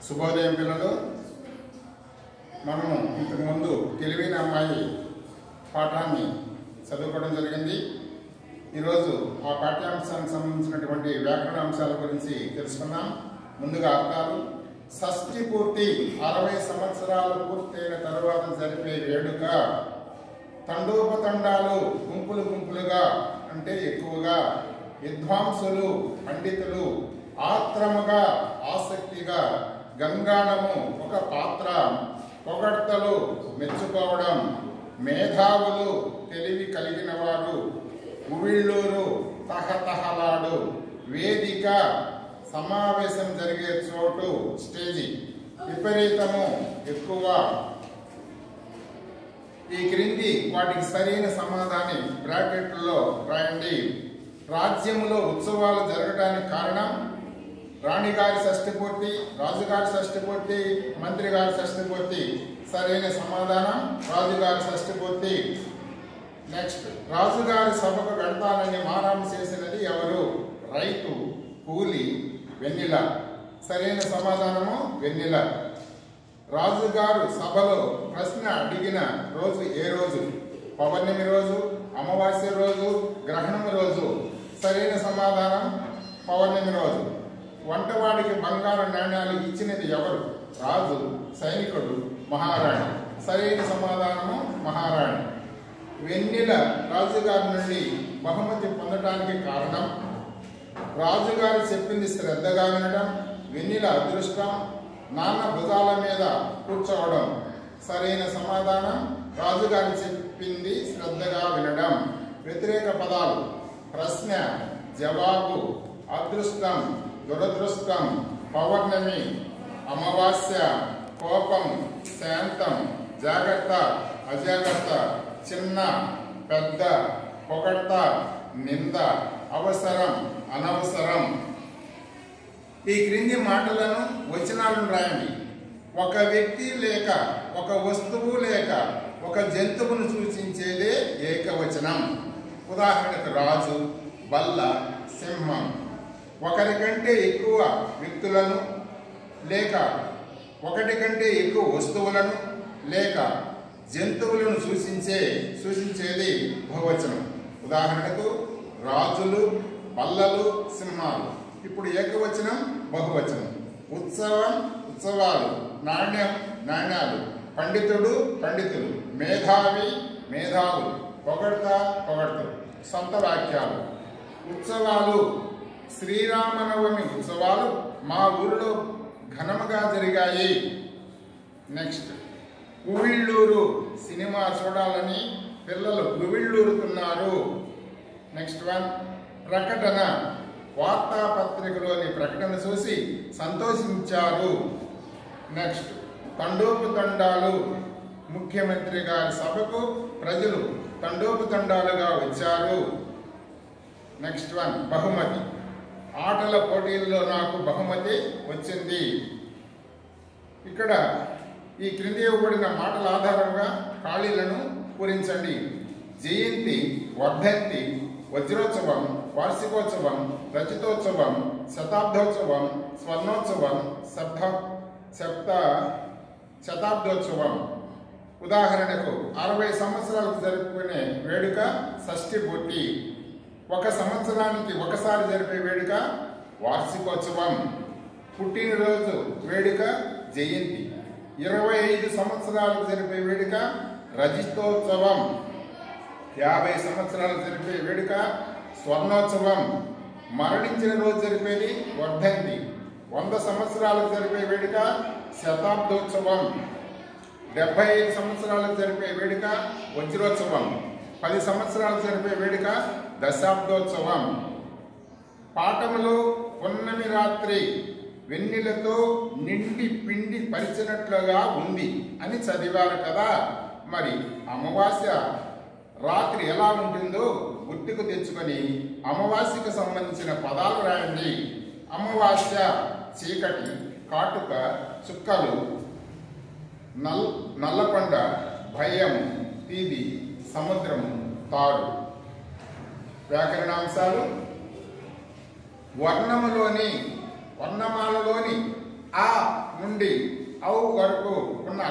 శుభోదయం పిల్లలు మనము ఇంతకుముందు తెలివైన అమ్మాయి పాఠాన్ని చదువుకోవడం జరిగింది ఈరోజు ఆ పాఠ్యాంశానికి సంబంధించినటువంటి వ్యాకరణ అంశాల గురించి తెలుసుకుందాం ముందుగా అర్థాలు షష్ఠి పూర్తి అరవై సంవత్సరాలు పూర్తయిన తరువాత జరిపే వేడుక తండోపతండాలు గుంపులు గుంపులుగా అంటే ఎక్కువగా విద్వాంసులు పండితులు ఆత్రముగా ఆసక్తిగా గంగాణము ఒక పాత్ర పొగడ్తలు మెచ్చుకోవడం మేధావులు తెలివి కలిగిన వారు ఉవిళ్ళూరు తహతహలాడు వేదిక సమావేశం జరిగే చోటు స్టేజి విపరీతము ఎక్కువ ఈ క్రింది వాటికి సరైన సమాధానం బ్రాకెట్లో రాయండి రాజ్యములో ఉత్సవాలు జరగడానికి కారణం రాణిగారి షష్ఠి పూర్తి రాజుగారి షష్ఠి పూర్తి మంత్రి గారి షష్ఠి పూర్తి సరైన సమాధానం రాజుగారి షష్ఠి పూర్తి నెక్స్ట్ రాజుగారి సభకు వెళ్తానని మారాం చేసినది ఎవరు రైతు కూలి వెన్నెల సరైన సమాధానము వెన్నెల రాజుగారు సభలో ప్రశ్న అడిగిన రోజు ఏ రోజు పౌర్ణమి రోజు అమావాస్య రోజు గ్రహణం రోజు సరైన సమాధానం పౌర్ణమి రోజు వంటవాడికి బంగారు నాణ్యాలు ఇచ్చినది ఎవరు రాజు సైనికుడు మహారాణి సరైన సమాధానము మహారాణి వెన్నెల రాజుగారి నుండి బహుమతి పొందడానికి కారణం రాజుగారు చెప్పింది శ్రద్ధగా వినడం వెన్నెల అదృష్టం నాన్న భుజాల మీద కూర్చోవడం సరైన సమాధానం రాజుగారు చెప్పింది శ్రద్ధగా వినడం వ్యతిరేక పదాలు ప్రశ్న జవాబు అదృష్టం దురదృష్టం పౌర్ణమి అమావాస్య కోపం శాంతం జాగ్రత్త అజాగ్రత్త చిన్న పెద్ద పొగడ్త నింద అవసరం అనవసరం ఈ క్రింది మాటలను వచనాలను రాయండి ఒక వ్యక్తి లేక ఒక వస్తువు లేక ఒక జంతువును సూచించేదే ఏకవచనం ఉదాహరణకు రాజు బల్ల సింహం ఒకరి కంటే ఎక్కువ వ్యక్తులను లేక ఒకటి కంటే ఎక్కువ వస్తువులను లేక జంతువులను సూచించే సూచించేది బహువచనం ఉదాహరణకు రాజులు బల్లలు సింహాలు ఇప్పుడు ఏకవచనం బహువచనం ఉత్సవం ఉత్సవాలు నాణ్యం నాణ్యాలు పండితుడు పండితులు మేధావి మేధావులు పొగడ్త పొగడ్తలు సొంత వాక్యాలు ఉత్సవాలు శ్రీరామనవమి ఉత్సవాలు మా ఊరిలో ఘనముగా జరిగాయి నెక్స్ట్ ఉవిళ్ళూరు సినిమా చూడాలని పిల్లలు ఉవిళ్ళూరుతున్నారు నెక్స్ట్ వన్ ప్రకటన వార్తాపత్రికలోని ప్రకటన చూసి సంతోషించారు నెక్స్ట్ తండోపుతండాలు ముఖ్యమంత్రి గారి సభకు ప్రజలు తండోపుతండాలుగా వచ్చారు నెక్స్ట్ వన్ బహుమతి ఆటల పోటీల్లో నాకు బహుమతి వచ్చింది ఇక్కడ ఈ క్రింది ఇవ్వబడిన మాటల ఆధారంగా ఖాళీలను పూరించండి జయంతి వర్ధంతి వజ్రోత్సవం వార్షికోత్సవం రచితోత్సవం శతాబ్దోత్సవం స్వర్ణోత్సవం శబ్ద శబ్ద శతాబ్దోత్సవం ఉదాహరణకు అరవై సంవత్సరాలకు జరుపుకునే వేడుక షష్ఠి పూర్తి ఒక సంవత్సరానికి ఒకసారి జరిపే వేడుక వార్షికోత్సవం పుట్టినరోజు వేడుక జయంతి ఇరవై ఐదు సంవత్సరాలకు జరిపే వేడుక రజితోత్సవం యాభై సంవత్సరాలు జరిపే వేడుక స్వర్ణోత్సవం మరణించిన రోజు జరిపేది వర్ధంతి వంద సంవత్సరాలకు జరిపే వేడుక శతాబ్దోత్సవం డెబ్బై ఐదు సంవత్సరాలకు జరిపే వేడుక వజ్రోత్సవం పది సంవత్సరాలు జరిపే వేడుక దశాబ్దోత్సవం పాఠములో పున్నమి రాత్రి వెన్నెలతో నిండి పిండి పరిచినట్లుగా ఉంది అని చదివారు కదా మరి అమావాస్య రాత్రి ఎలా ఉంటుందో గుర్తుకు తెచ్చుకొని అమావాస్యకు సంబంధించిన పదాలు రాయండి అమావాస్య చీకటి కాటుక చుక్కలు నల్ నల్లకొండ భయం తీది సముద్రము తాడు వ్యాకరణాంశాలు వర్ణములోని వర్ణమాలలోని ఆ నుండి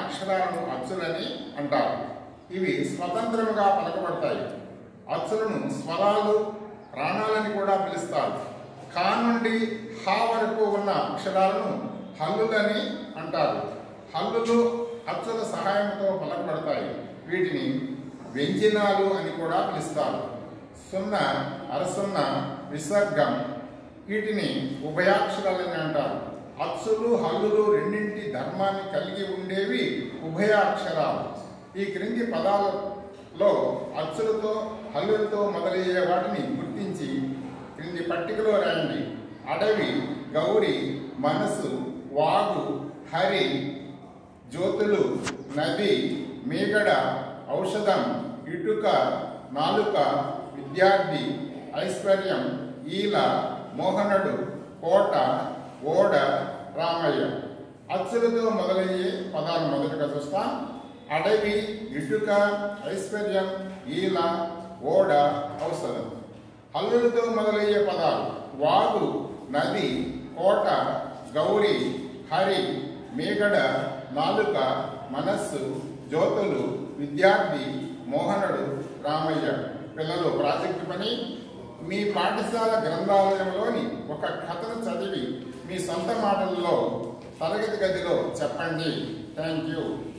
అక్షరాలను అచ్చులని అంటారు ఇవి స్వతంత్రముగా పలకబడతాయి అచ్చులను స్వరాలు ప్రాణాలని కూడా పిలుస్తారు ఖా నుండి హా వరకు ఉన్న అక్షరాలను హల్లులని అంటారు హల్లులు అచ్చుల సహాయంతో పలకబడతాయి వీటిని వ్యంజనాలు అని కూడా పిలుస్తారు సున్నా అరసున్న విసర్గం వీటిని ఉభయాక్షరాలని అంటారు అచ్చులు హల్లులు రెండింటి ధర్మాన్ని కలిగి ఉండేవి ఉభయాక్షరాలు ఈ క్రింది పదాలలో అచ్చులతో హల్లులతో మొదలయ్యే వాటిని గుర్తించి క్రింది పట్టికలో రాయండి అడవి గౌరి మనసు వాగు హరి జ్యోతులు నది మీగడ ఔషధం ఇటుక నాలుక విద్యార్థి ఐశ్వర్యం ఈల మోహనుడు కోట ఓడ రామయ్య అచ్చులతో మొదలయ్యే పదాలు మొదటగా చూస్తాం అడవి ఇటుక ఐశ్వర్యం ఈల ఓడ ఔషధం హల్లులతో మొదలయ్యే పదాలు వాగు నది కోట గౌరి హరి మేగడ నాలుక మనస్సు జ్యోతులు విద్యార్థి మోహనుడు రామయ్య పిల్లలు ప్రాజెక్టు పని మీ పాఠశాల గ్రంథాలయంలోని ఒక కథను చదివి మీ సొంత మాటల్లో తరగతి గదిలో చెప్పండి థ్యాంక్ యూ